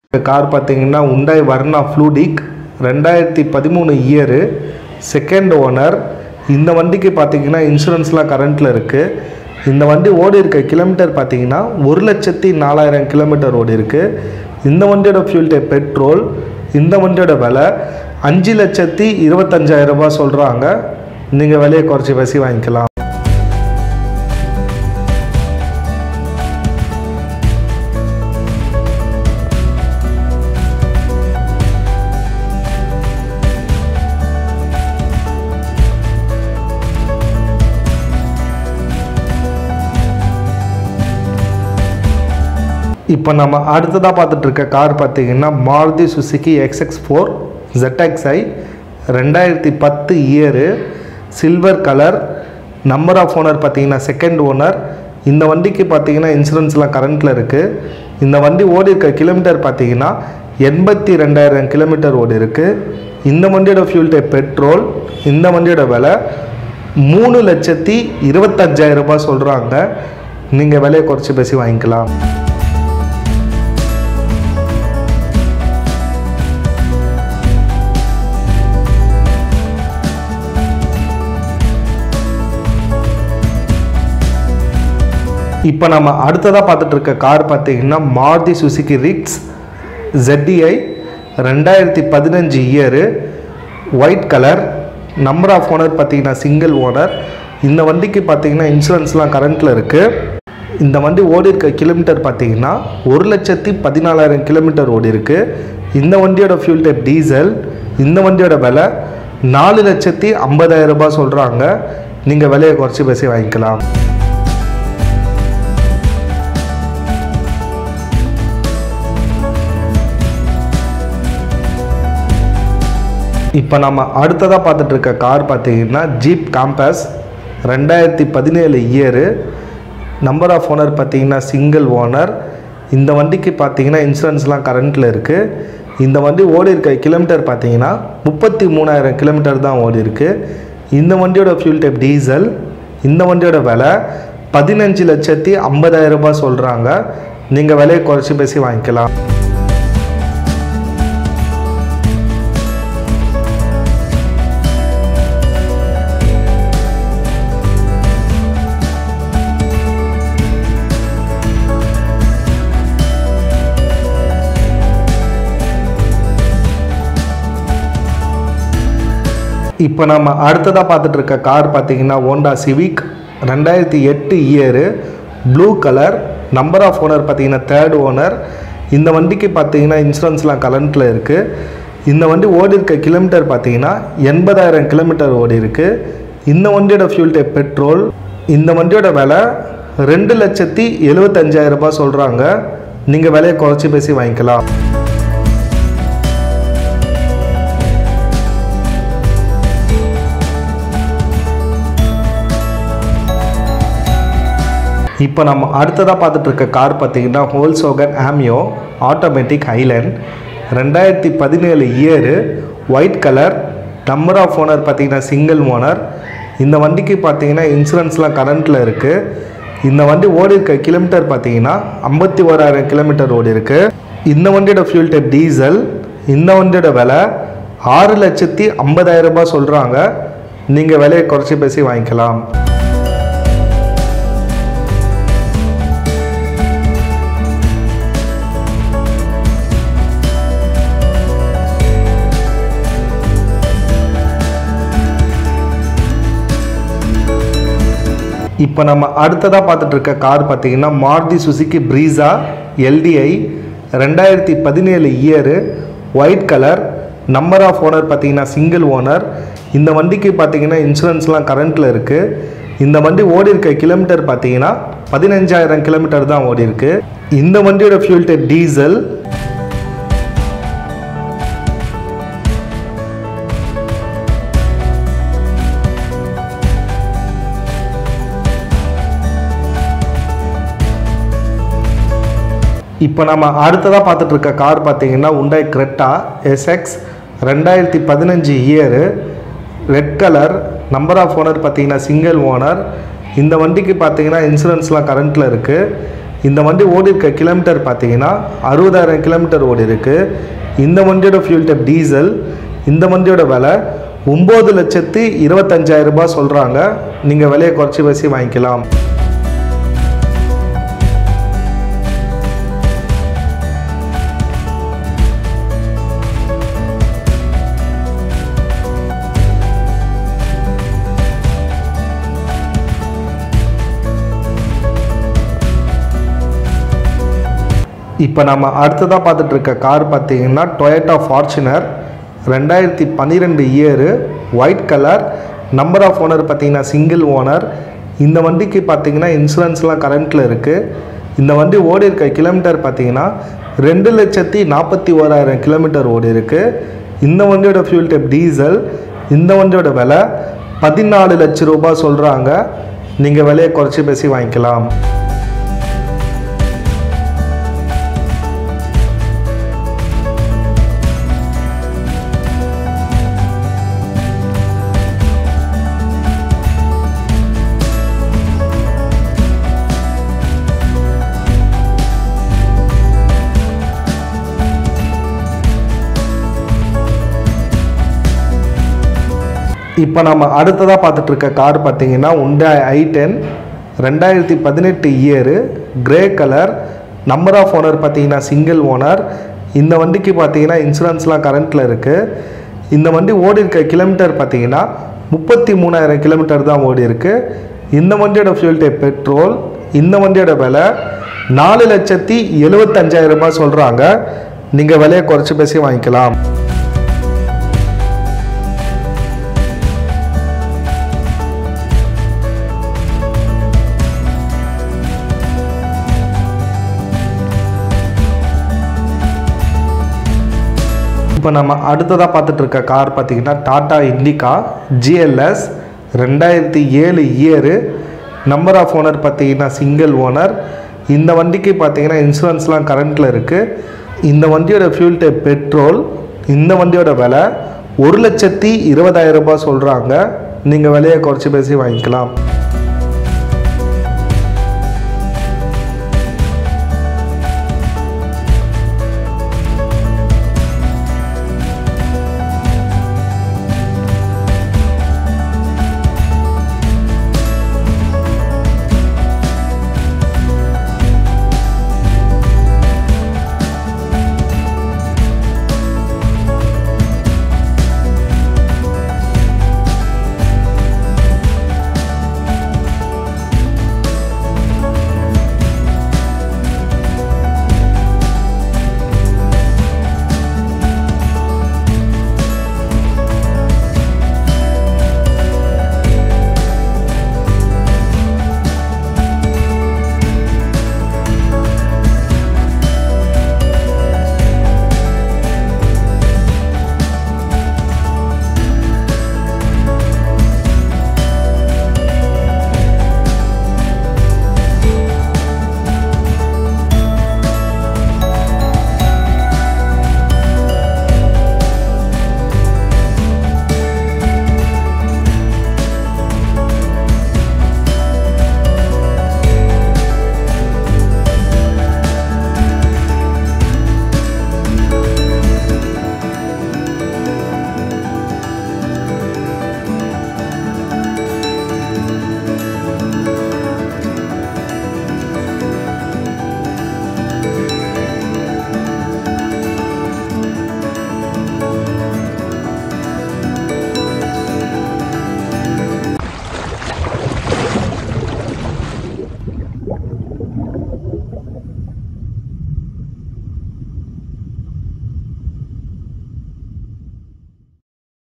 இந்த கார் பார்த்தீங்கன்னா உண்டாய் வர்ணா ஃப்ளூடிக் ரெண்டாயிரத்தி பதிமூணு இயரு செகண்ட் ஓனர் இந்த வண்டிக்கு பார்த்தீங்கன்னா இன்சூரன்ஸ்லாம் கரண்ட்டில் இருக்குது இந்த வண்டி ஓடி இருக்க கிலோமீட்டர் பார்த்தீங்கன்னா ஒரு லட்சத்தி நாலாயிரம் கிலோமீட்டர் ஓடி இருக்கு இந்த வண்டியோட ஃபியூல் டைப் பெட்ரோல் இந்த வண்டியோட விலை அஞ்சு லட்சத்தி இருபத்தஞ்சாயிரம் ரூபாய் சொல்கிறாங்க நீங்கள் விலையை குறைச்சி பேசி வாங்கிக்கலாம் இப்போ நம்ம அடுத்ததாக பார்த்துட்டு இருக்க கார் பார்த்தீங்கன்னா Maruti Suzuki X X four ZXi ரெண்டாயிரத்தி பத்து year silver colour number of owner பார்த்தீங்கன்னா செகண்ட் ஓனர் இந்த வண்டிக்கு பார்த்தீங்கன்னா இன்சூரன்ஸ்லாம் கரண்ட்டில் இருக்குது இந்த வண்டி ஓடி இருக்க கிலோமீட்டர் பார்த்தீங்கன்னா எண்பத்தி ரெண்டாயிரம் கிலோமீட்டர் ஓடி இருக்கு இந்த வண்டியோட ஃபியூல் டைப் பெட்ரோல் இந்த வண்டியோட விலை மூணு லட்சத்தி இருபத்தஞ்சாயிரம் ரூபாய் சொல்கிறாங்க நீங்கள் விலையை குறைச்சி பேசி வாங்கிக்கலாம் இப்போ நம்ம அடுத்ததாக பார்த்துட்டு இருக்க கார் பார்த்தீங்கன்னா மாருதி சுசுகி ரிக்ஸ் ZDI ரெண்டாயிரத்தி பதினஞ்சு year white colour number of owner பார்த்தீங்கன்னா சிங்கிள் ஓனர் இந்த வண்டிக்கு பார்த்தீங்கன்னா இன்சூரன்ஸ்லாம் கரண்ட்டில் இருக்குது இந்த வண்டி ஓடி இருக்க கிலோமீட்டர் பார்த்தீங்கன்னா ஒரு லட்சத்தி பதினாலாயிரம் கிலோமீட்டர் ஓடி இருக்கு இந்த வண்டியோட ஃபியூல் டைப் டீசல் இந்த வண்டியோட விலை நாலு லட்சத்தி ஐம்பதாயிரம் ரூபாய் சொல்கிறாங்க நீங்கள் விலையை குறைச்சி பேசி வாங்கிக்கலாம் இப்போ நம்ம அடுத்ததாக பார்த்துட்டு இருக்க கார் பார்த்தீங்கன்னா ஜீப் காம்பஸ் ரெண்டாயிரத்தி பதினேழு இயரு நம்பர் ஆஃப் ஓனர் பார்த்தீங்கன்னா சிங்கிள் ஓனர் இந்த வண்டிக்கு பார்த்தீங்கன்னா இன்சூரன்ஸ்லாம் கரண்ட்டில் இருக்குது இந்த வண்டி ஓடி இருக்க கிலோமீட்டர் பார்த்தீங்கன்னா முப்பத்தி மூணாயிரம் கிலோமீட்டர் தான் ஓடி இருக்கு இந்த வண்டியோட ஃபியூல் டைப் டீசல் இந்த வண்டியோட விலை பதினஞ்சு லட்சத்தி ஐம்பதாயிரம் ரூபாய் சொல்கிறாங்க நீங்கள் விலையை குறைச்சி பேசி வாங்கிக்கலாம் இப்போ நம்ம அடுத்ததாக பார்த்துட்டு இருக்க கார் பார்த்தீங்கன்னா ஹோண்டா சிவிக் ரெண்டாயிரத்தி எட்டு year blue colour number of owner பார்த்தீங்கன்னா தேர்ட் ஓனர் இந்த வண்டிக்கு பார்த்தீங்கன்னா இன்சூரன்ஸ்லாம் கரண்ட்டில் இருக்குது இந்த வண்டி ஓடி இருக்க கிலோமீட்டர் பார்த்தீங்கன்னா எண்பதாயிரம் கிலோமீட்டர் ஓடி இருக்கு இந்த வண்டியோட ஃபியூல் டைப் பெட்ரோல் இந்த வண்டியோட விலை ரெண்டு லட்சத்தி எழுபத்தஞ்சாயிரம் ரூபாய் சொல்கிறாங்க நீங்கள் விலையை குறைச்சி பேசி வாங்கிக்கலாம் இப்போ நம்ம அடுத்ததாக பார்த்துட்டு இருக்க கார் பார்த்தீங்கன்னா ஹோல்சோகன் ஆமியோ ஆட்டோமேட்டிக் ஹைலேண்ட் ரெண்டாயிரத்தி பதினேழு year white colour number of owner பார்த்தீங்கன்னா சிங்கிள் ஓனர் இந்த வண்டிக்கு பார்த்தீங்கன்னா இன்சூரன்ஸ்லாம் கரண்ட்டில் இருக்குது இந்த வண்டி ஓடி இருக்க கிலோமீட்டர் பார்த்தீங்கன்னா ஐம்பத்தி ஓராயிரம் கிலோமீட்டர் ஓடி இருக்கு இந்த வண்டியோட ஃபியூல் டைப் டீசல் இந்த வண்டியோட விலை ஆறு லட்சத்தி ஐம்பதாயிரம் ரூபாய் சொல்கிறாங்க நீங்கள் விலையை குறைச்சி பேசி வாங்கிக்கலாம் இப்போ நம்ம அடுத்ததாக பார்த்துட்டு இருக்க கார் பார்த்தீங்கன்னா மாருதி சுசுகி ப்ரீஸா எல்டிஐ ரெண்டாயிரத்தி பதினேழு year white colour number of owner பார்த்தீங்கன்னா சிங்கிள் ஓனர் இந்த வண்டிக்கு பார்த்தீங்கன்னா இன்சூரன்ஸ்லாம் கரண்ட்டில் இருக்குது இந்த வண்டி ஓடி இருக்க கிலோமீட்டர் பார்த்தீங்கன்னா பதினஞ்சாயிரம் கிலோமீட்டர் தான் ஓடி இருக்கு இந்த வண்டியோட ஃபியூல் டைப் டீசல் இப்போ நம்ம அடுத்ததாக பார்த்துட்டு இருக்க கார் பார்த்தீங்கன்னா உண்டாய் கிரெட்டா எஸ்எக்ஸ் ரெண்டாயிரத்தி பதினஞ்சு year red colour number of owner பார்த்தீங்கன்னா சிங்கிள் ஓனர் இந்த வண்டிக்கு பார்த்தீங்கன்னா இன்சூரன்ஸ்லாம் கரண்ட்டில் இருக்குது இந்த வண்டி ஓடி இருக்க கிலோமீட்டர் பார்த்தீங்கன்னா அறுபதாயிரம் கிலோமீட்டர் ஓடி இருக்கு இந்த வண்டியோட ஃபியூல் டைப் டீசல் இந்த வண்டியோட விலை ஒம்பது லட்சத்தி இருபத்தஞ்சாயிரம் ரூபாய் சொல்கிறாங்க நீங்கள் விலையை குறைச்சி பேசி வாங்கிக்கலாம் இப்போ நம்ம அடுத்ததாக பார்த்துட்டு இருக்க கார் பார்த்தீங்கன்னா டொயட்டா ஃபார்ச்சுனர் ரெண்டாயிரத்தி பன்னிரெண்டு year white colour number of owner பார்த்தீங்கன்னா சிங்கிள் ஓனர் இந்த வண்டிக்கு பார்த்தீங்கன்னா இன்சூரன்ஸ்லாம் கரண்ட்டில் இருக்குது இந்த வண்டி ஓடி இருக்க கிலோமீட்டர் பார்த்தீங்கன்னா ரெண்டு லட்சத்தி நாற்பத்தி ஓராயிரம் கிலோமீட்டர் ஓடி இருக்கு இந்த வண்டியோட ஃபியூல் டைப் டீசல் இந்த வண்டியோட விலை பதினாலு லட்சம் ரூபாய் சொல்கிறாங்க நீங்கள் விலையை குறைச்சி பேசி வாங்கிக்கலாம் இப்போ நம்ம அடுத்ததாக பார்த்துட்டு இருக்க கார் பார்த்தீங்கன்னா உண்டா ஐ டென் ரெண்டாயிரத்தி பதினெட்டு year grey colour number of owner பார்த்தீங்கன்னா சிங்கிள் ஓனர் இந்த வண்டிக்கு பார்த்தீங்கன்னா இன்சூரன்ஸ்லாம் கரண்ட்டில் இருக்குது இந்த வண்டி ஓடி இருக்க கிலோமீட்டர் பார்த்தீங்கன்னா முப்பத்தி மூணாயிரம் கிலோமீட்டர் தான் ஓடி இருக்கு இந்த வண்டியோட ஃபியூல் டைப் பெட்ரோல் இந்த வண்டியோட விலை நாலு லட்சத்தி எழுபத்தஞ்சாயிரம் ரூபாய் சொல்கிறாங்க நீங்கள் விலையை குறைச்சி பேசி வாங்கிக்கலாம் இப்போ நம்ம அடுத்ததாக பார்த்துட்டு இருக்க கார் பார்த்தீங்கன்னா டாடா இண்டிகா ஜிஎல்எஸ் ரெண்டாயிரத்தி ஏழு இயரு நம்பர் ஆஃப் ஓனர் பார்த்தீங்கன்னா சிங்கிள் ஓனர் இந்த வண்டிக்கு பார்த்தீங்கன்னா இன்சூரன்ஸ்லாம் கரண்ட்டில் இருக்குது இந்த வண்டியோட ஃபியூல் டைப் பெட்ரோல் இந்த வண்டியோட விலை ஒரு லட்சத்தி இருபதாயிரம் ரூபாய் சொல்கிறாங்க நீங்கள் விலையை குறைச்சி பேசி வாங்கிக்கலாம்